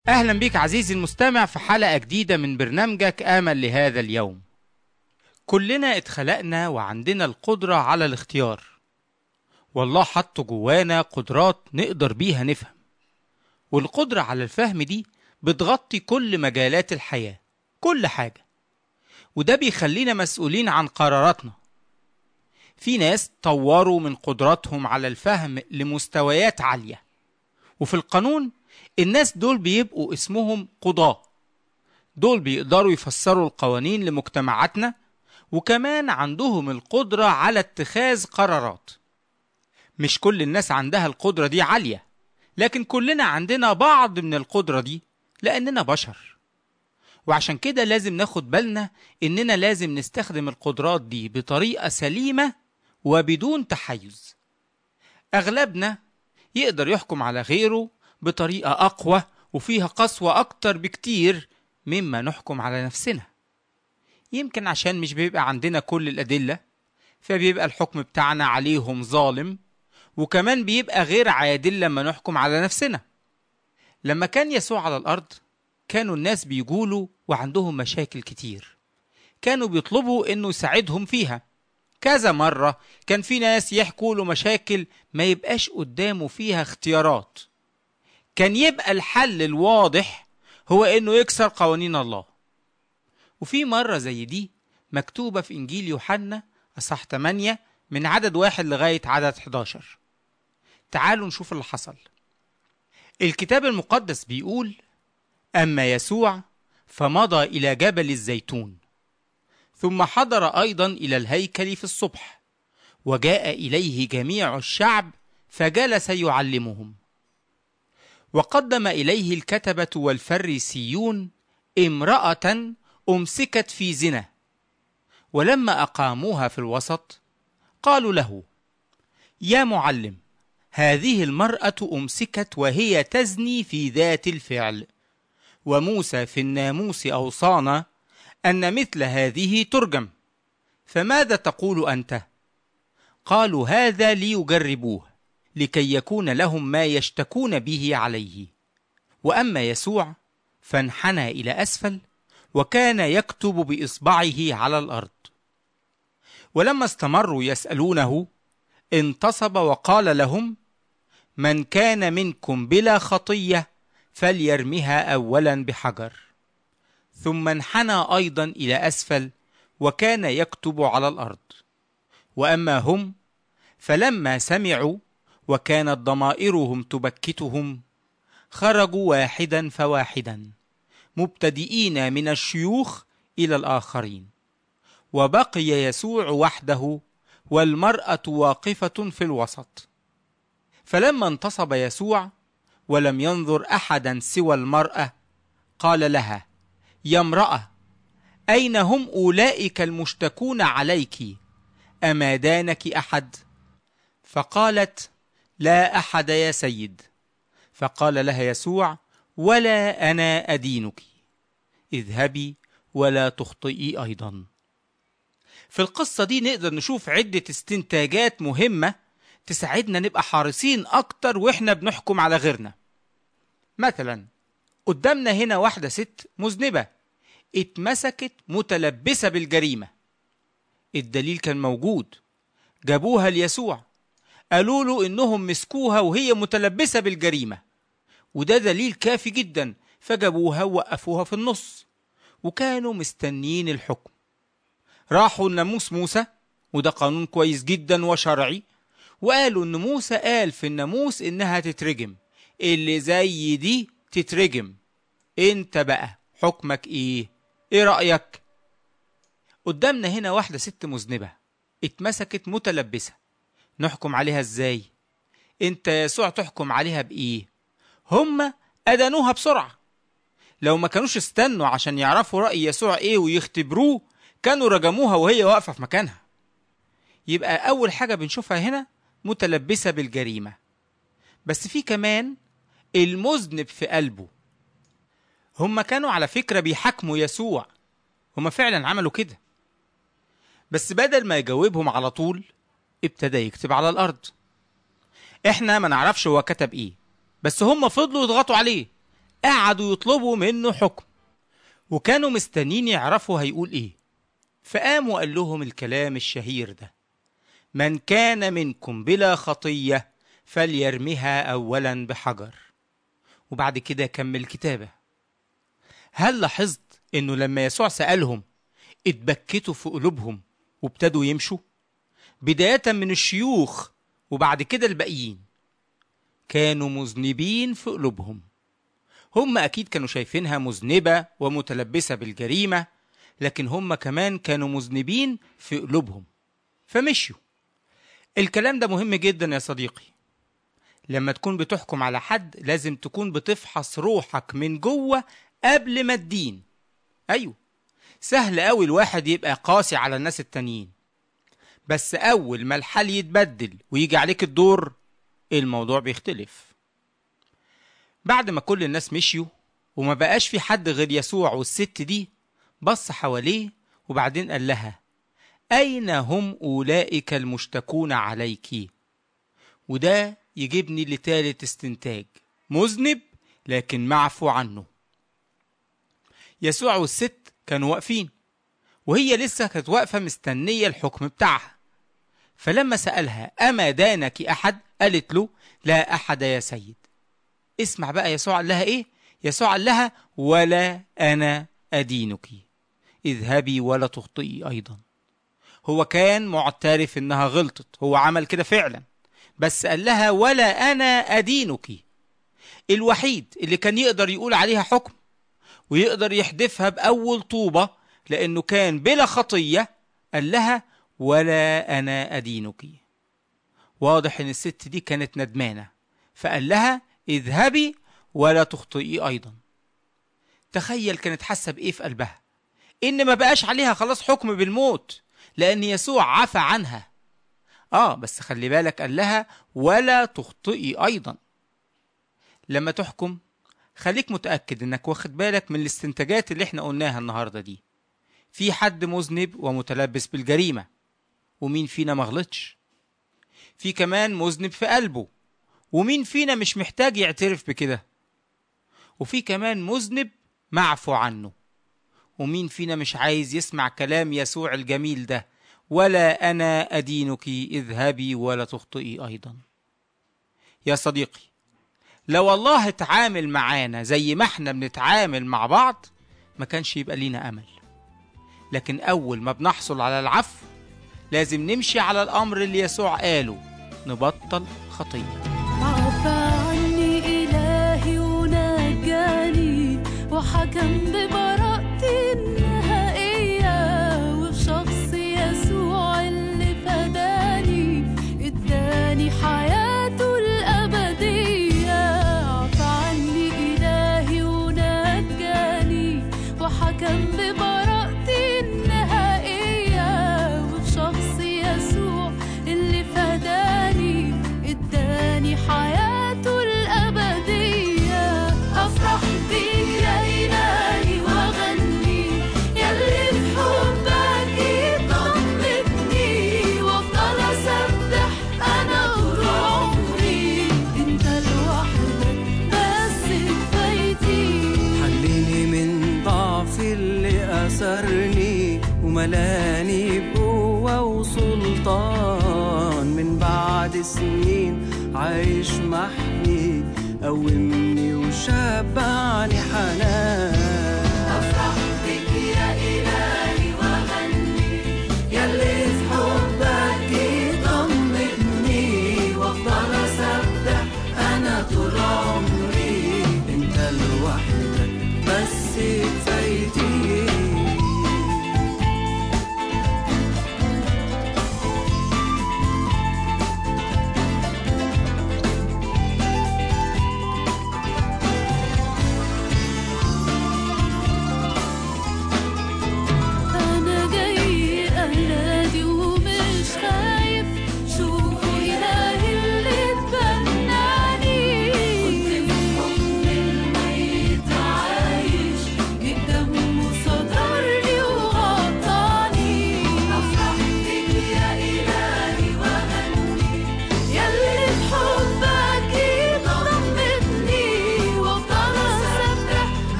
أهلا بك عزيزي المستمع في حلقة جديدة من برنامجك آمل لهذا اليوم. كلنا اتخلقنا وعندنا القدرة على الاختيار. والله حط جوانا قدرات نقدر بيها نفهم. والقدرة على الفهم دي بتغطي كل مجالات الحياة، كل حاجة. وده بيخلينا مسؤولين عن قراراتنا. في ناس طوروا من قدراتهم على الفهم لمستويات عالية. وفي القانون الناس دول بيبقوا اسمهم قضاة دول بيقدروا يفسروا القوانين لمجتمعاتنا وكمان عندهم القدرة على اتخاذ قرارات مش كل الناس عندها القدرة دي عالية لكن كلنا عندنا بعض من القدرة دي لأننا بشر وعشان كده لازم ناخد بالنا إننا لازم نستخدم القدرات دي بطريقة سليمة وبدون تحيز أغلبنا يقدر يحكم على غيره بطريقة أقوى وفيها قسوة أكتر بكتير مما نحكم على نفسنا يمكن عشان مش بيبقى عندنا كل الأدلة فبيبقى الحكم بتاعنا عليهم ظالم وكمان بيبقى غير عادل لما نحكم على نفسنا لما كان يسوع على الأرض كانوا الناس بيقولوا وعندهم مشاكل كتير كانوا بيطلبوا إنه يساعدهم فيها كذا مرة كان في ناس يحكوا له مشاكل ما يبقاش قدامه فيها اختيارات كان يبقى الحل الواضح هو انه يكسر قوانين الله وفي مرة زي دي مكتوبة في إنجيل يوحنا أصح 8 من عدد واحد لغاية عدد 11 تعالوا نشوف اللي حصل الكتاب المقدس بيقول أما يسوع فمضى إلى جبل الزيتون ثم حضر أيضا إلى الهيكل في الصبح وجاء إليه جميع الشعب فجلس يعلمهم وقدم إليه الكتبة والفريسيون امرأة أمسكت في زنا ولما أقاموها في الوسط قالوا له يا معلم هذه المرأة أمسكت وهي تزني في ذات الفعل وموسى في الناموس أوصانا أن مثل هذه ترجم فماذا تقول أنت؟ قالوا هذا ليجربوه لكي يكون لهم ما يشتكون به عليه واما يسوع فانحنى الى اسفل وكان يكتب باصبعه على الارض ولما استمروا يسالونه انتصب وقال لهم من كان منكم بلا خطيه فليرمها اولا بحجر ثم انحنى ايضا الى اسفل وكان يكتب على الارض واما هم فلما سمعوا وكانت ضمائرهم تبكتهم خرجوا واحدا فواحدا مبتدئين من الشيوخ الى الاخرين وبقي يسوع وحده والمراه واقفه في الوسط فلما انتصب يسوع ولم ينظر احدا سوى المراه قال لها يا امراه اين هم اولئك المشتكون عليك اما دانك احد فقالت لا احد يا سيد فقال لها يسوع ولا انا ادينك اذهبي ولا تخطئي ايضا في القصه دي نقدر نشوف عده استنتاجات مهمه تساعدنا نبقى حريصين اكتر واحنا بنحكم على غيرنا مثلا قدامنا هنا واحده ست مذنبه اتمسكت متلبسه بالجريمه الدليل كان موجود جابوها ليسوع قالوا له انهم مسكوها وهي متلبسه بالجريمه وده دليل كافي جدا فجابوها ووقفوها في النص وكانوا مستنيين الحكم راحوا لناموس موسى وده قانون كويس جدا وشرعي وقالوا ان موسى قال في الناموس انها تترجم اللي زي دي تترجم انت بقى حكمك ايه ايه رايك قدامنا هنا واحده ست مذنبه اتمسكت متلبسه نحكم عليها ازاي انت يا يسوع تحكم عليها بايه هم ادانوها بسرعه لو ما كانوش استنوا عشان يعرفوا راي يسوع ايه ويختبروه كانوا رجموها وهي واقفه في مكانها يبقى اول حاجه بنشوفها هنا متلبسه بالجريمه بس في كمان المذنب في قلبه هم كانوا على فكره بيحاكموا يسوع هم فعلا عملوا كده بس بدل ما يجاوبهم على طول ابتدى يكتب على الارض احنا ما نعرفش هو كتب ايه بس هم فضلوا يضغطوا عليه قعدوا يطلبوا منه حكم وكانوا مستنين يعرفوا هيقول ايه فقام وقال لهم الكلام الشهير ده من كان منكم بلا خطية فليرمها أولا بحجر وبعد كده كمل كتابة هل لاحظت انه لما يسوع سألهم اتبكتوا في قلوبهم وابتدوا يمشوا بداية من الشيوخ وبعد كده الباقيين كانوا مذنبين في قلوبهم هم أكيد كانوا شايفينها مذنبة ومتلبسة بالجريمة لكن هم كمان كانوا مذنبين في قلوبهم فمشيوا الكلام ده مهم جدا يا صديقي لما تكون بتحكم على حد لازم تكون بتفحص روحك من جوه قبل ما تدين ايوه سهل قوي الواحد يبقى قاسي على الناس التانيين بس اول ما الحال يتبدل ويجي عليك الدور الموضوع بيختلف بعد ما كل الناس مشيوا وما بقاش في حد غير يسوع والست دي بص حواليه وبعدين قال لها أين هم أولئك المشتكون عليك وده يجيبني لتالت استنتاج مذنب لكن معفو عنه يسوع والست كانوا واقفين وهي لسه كانت واقفة مستنية الحكم بتاعها فلما سألها أما دانك أحد قالت له لا أحد يا سيد اسمع بقى يسوع قال لها إيه يسوع قال لها ولا أنا أدينك اذهبي ولا تخطئي أيضا هو كان معترف إنها غلطت هو عمل كده فعلا بس قال لها ولا أنا أدينك الوحيد اللي كان يقدر يقول عليها حكم ويقدر يحدفها بأول طوبة لأنه كان بلا خطية قال لها ولا أنا أدينك واضح إن الست دي كانت ندمانة فقال لها اذهبي ولا تخطئي أيضا تخيل كانت حاسة بإيه في قلبها إن ما بقاش عليها خلاص حكم بالموت لأن يسوع عفى عنها آه بس خلي بالك قال لها ولا تخطئي أيضا لما تحكم خليك متأكد إنك واخد بالك من الاستنتاجات اللي احنا قلناها النهاردة دي في حد مذنب ومتلبس بالجريمة ومين فينا مغلطش في كمان مذنب في قلبه ومين فينا مش محتاج يعترف بكده وفي كمان مذنب معفو عنه ومين فينا مش عايز يسمع كلام يسوع الجميل ده ولا أنا أدينك اذهبي ولا تخطئي أيضا يا صديقي لو الله اتعامل معانا زي ما احنا بنتعامل مع بعض ما كانش يبقى لينا أمل لكن أول ما بنحصل على العفو لازم نمشي على الأمر اللي يسوع قاله نبطل خطية عفى عني إلهي ونجاني وحكم ببراءتي النهائية وفي شخص يسوع اللي فداني اداني حياته الأبدية عفى عني إلهي ونجاني وحكم ببراءتي النهائية وفي شخص يسوع اللي فداني اداني حياته الأبدية أفرح بيك يا إلهي وأغني ياللي بحبك يطمني وأفضل أسبح أنا طول عمري أنت لوحدك بس كفايتي حليني من ضعفي اللي أسرني وملاني بقوة وسلطان من بعد سنين عايش محمي قومني وشبعني حنان أفرح بك يا إلهي وأغني ياللي في حبك يطمني وأفضل أسبح أنا طول عمري انت لوحدك بس كفايتي أنا جاي أنادي ومش خايف شوفوا إلهي اللي اتبناني كنت في حضن الميت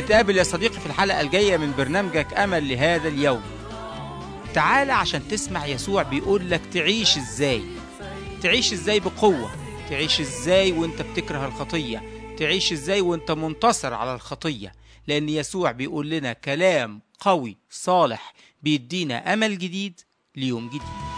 نتقابل يا صديقي في الحلقة الجاية من برنامجك أمل لهذا اليوم تعال عشان تسمع يسوع بيقول لك تعيش ازاي تعيش ازاي بقوة تعيش ازاي وانت بتكره الخطية تعيش ازاي وانت منتصر على الخطية لأن يسوع بيقول لنا كلام قوي صالح بيدينا أمل جديد ليوم جديد